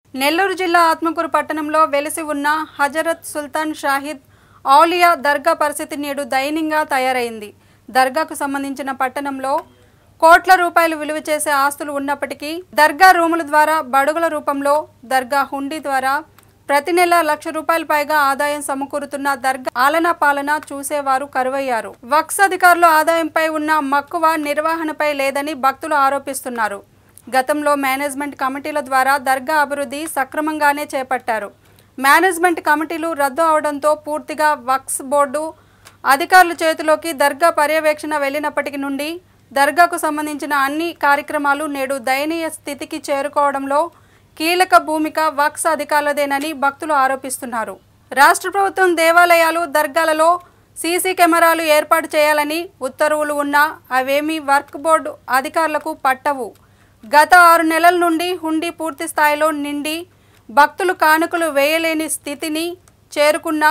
నెల్లూరు జిల్లా ఆత్మకూరు పట్టణంలో వెలిసి ఉన్న హజరత్ సుల్తాన్ షాహిద్ ఔలియా దర్గా పరిస్థితి నేడు దయనీయంగా తయారైంది దర్గాకు సంబంధించిన పట్టణంలో కోట్ల రూపాయలు విలువ చేసే ఆస్తులు ఉన్నప్పటికీ దర్గా రూముల ద్వారా బడుగుల రూపంలో దర్గా హుండీ ద్వారా ప్రతి నెల లక్ష రూపాయల పైగా ఆదాయం సమకూరుతున్న దర్గా ఆలనా పాలన చూసేవారు కరువయ్యారు వక్స్ అధికారులు ఆదాయంపై ఉన్న మక్కువ నిర్వహణపై లేదని భక్తులు ఆరోపిస్తున్నారు గతంలో మేనేజ్మెంట్ కమిటీల ద్వారా దర్గా అభివృద్ధి సక్రమంగానే చేపట్టారు మేనేజ్మెంట్ కమిటీలు రద్దు అవడంతో పూర్తిగా వక్స్ బోర్డు అధికారుల చేతిలోకి దర్గా పర్యవేక్షణ వెళ్ళినప్పటికి నుండి దర్గాకు సంబంధించిన అన్ని కార్యక్రమాలు నేడు దయనీయ స్థితికి చేరుకోవడంలో కీలక భూమిక వక్స్ అధికారులదేనని భక్తులు ఆరోపిస్తున్నారు రాష్ట్ర ప్రభుత్వం దేవాలయాలు దర్గాలలో సీసీ కెమెరాలు ఏర్పాటు చేయాలని ఉత్తర్వులు ఉన్నా అవేమీ వర్క్ బోర్డు అధికారులకు పట్టవు గత ఆరు నెలల నుండి హుండీ పూర్తి స్థాయిలో నిండి భక్తులు కానుకలు వేయలేని స్థితిని చేరుకున్న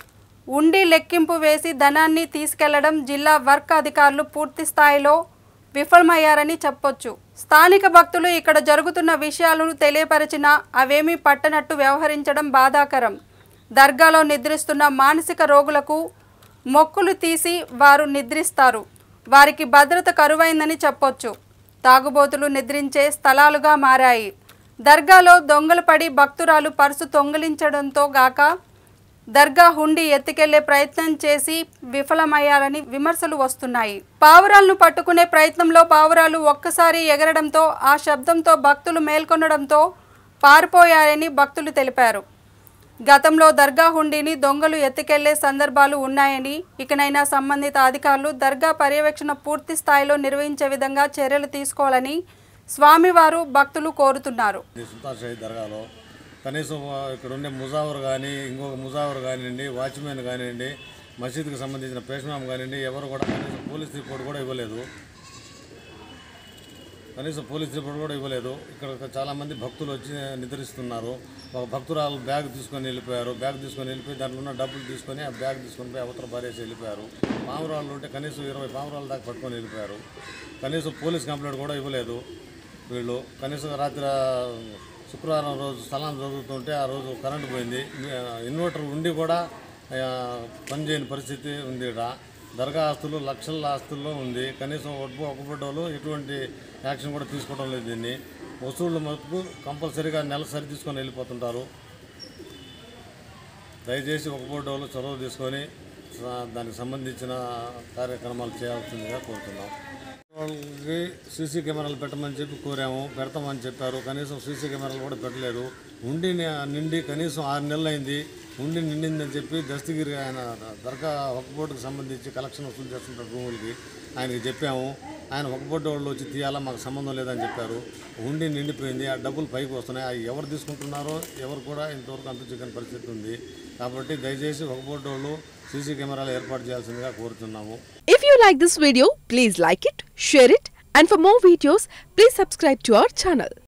ఉండి లెక్కింపు వేసి ధనాన్ని తీసుకెళ్లడం జిల్లా వర్క్ అధికారులు పూర్తి స్థాయిలో విఫలమయ్యారని చెప్పొచ్చు స్థానిక భక్తులు ఇక్కడ జరుగుతున్న విషయాలను తెలియపరిచినా అవేమీ పట్టనట్టు వ్యవహరించడం బాధాకరం దర్గాలో నిద్రిస్తున్న మానసిక రోగులకు మొక్కులు తీసి వారు నిద్రిస్తారు వారికి భద్రత కరువైందని చెప్పొచ్చు తాగుబోతులు నిద్రించే స్థలాలుగా మారాయి దర్గాలో దొంగలు పడి భక్తురాలు పర్సు దొంగిలించడంతో గాక దర్గా హుండీ ఎత్తుకెళ్లే ప్రయత్నం చేసి విఫలమయ్యారని విమర్శలు వస్తున్నాయి పావురాలను పట్టుకునే ప్రయత్నంలో పావురాలు ఒక్కసారి ఎగరడంతో ఆ శబ్దంతో భక్తులు మేల్కొనడంతో పారిపోయారని భక్తులు తెలిపారు గతంలో దర్గా హుండీని దొంగలు ఎత్తుకెళ్లే సందర్భాలు ఉన్నాయని ఇకనైనా సంబంధిత అధికారులు దర్గా పర్యవేక్షణ పూర్తి స్థాయిలో నిర్వహించే విధంగా చర్యలు తీసుకోవాలని స్వామివారు భక్తులు కోరుతున్నారు ఈ సుల్తాన్ షహీద్ దర్గాలో కనీసం ఇక్కడ ఉండే ముజావర్ కానీ ఇంకొక ముజావర్ కానివ్వండి వాచ్మెన్ కానివ్వండి మసీద్కి సంబంధించిన పేషమాం కానివ్వండి ఎవరు కూడా కనీసం పోలీస్ రిపోర్ట్ కూడా ఇవ్వలేదు కనీసం పోలీస్ రిపోర్ట్ కూడా ఇవ్వలేదు ఇక్కడ చాలామంది భక్తులు వచ్చి నిద్రిస్తున్నారు ఒక భక్తురాలు బ్యాగ్ తీసుకొని వెళ్ళిపోయారు బ్యాగ్ తీసుకొని వెళ్ళిపోయి దాంట్లో ఉన్న డబ్బులు తీసుకొని ఆ బ్యాగ్ తీసుకొని పోయి అవతల పారేసి వెళ్ళిపోయారు పావురాళ్ళు ఉంటే కనీసం ఇరవై పావురాల దాకా పట్టుకొని వెళ్ళిపోయారు కనీసం పోలీస్ కంప్లైంట్ కూడా ఇవ్వలేదు వీళ్ళు కనీసం రాత్రి శుక్రవారం రోజు స్థలం జరుగుతుంటే ఆ రోజు కరెంటు పోయింది ఇన్వర్టర్ ఉండి కూడా ఆ, పనిచేయని పరిస్థితి ఉంది ఇక్కడ దర్గా ఆస్తులు లక్షల ఆస్తుల్లో ఉంది కనీసం ఒడ్డు ఒక్కబడ్డోళ్ళు ఎటువంటి యాక్షన్ కూడా తీసుకోవడం లేదు దీన్ని వసూళ్ళు మటుకు కంపల్సరీగా నెల సరి తీసుకొని వెళ్ళిపోతుంటారు దయచేసి ఒక్కబడ్డోళ్ళు చొరవ తీసుకొని స- దానికి సంబంధించిన కార్యక్రమాలు చేయాల్సిందిగా కోరుతున్నాం వాళ్ళకి సీసీ కెమెరాలు పెట్టమని చెప్పి కోరాము పెడతామని చెప్పారు కనీసం సీసీ కెమెరాలు కూడా పెట్టలేదు ఉండి నిండి కనీసం ఆరు నెలలు అయింది ఉండి నిండిందని చెప్పి దస్తగిరి ఆయన దర్గా ఒక బోర్డుకి సంబంధించి కలెక్షన్ వసూలు చేస్తుంటారు రూములకి ఆయనకి చెప్పాము ఆయన ఒక బోర్డు వాళ్ళు వచ్చి తీయాలా మాకు సంబంధం లేదని చెప్పారు ఉండి నిండిపోయింది ఆ డబ్బులు పైకి వస్తున్నాయి అవి ఎవరు తీసుకుంటున్నారో ఎవరు కూడా ఇంతవరకు అంత చిక్కని పరిస్థితి ఉంది కాబట్టి దయచేసి ఒక బోర్డు వాళ్ళు సీసీ కెమెరాలు ఏర్పాటు చేయాల్సిందిగా కోరుతున్నాము If you like this video, please like it, share it, and for more videos, please subscribe to our channel.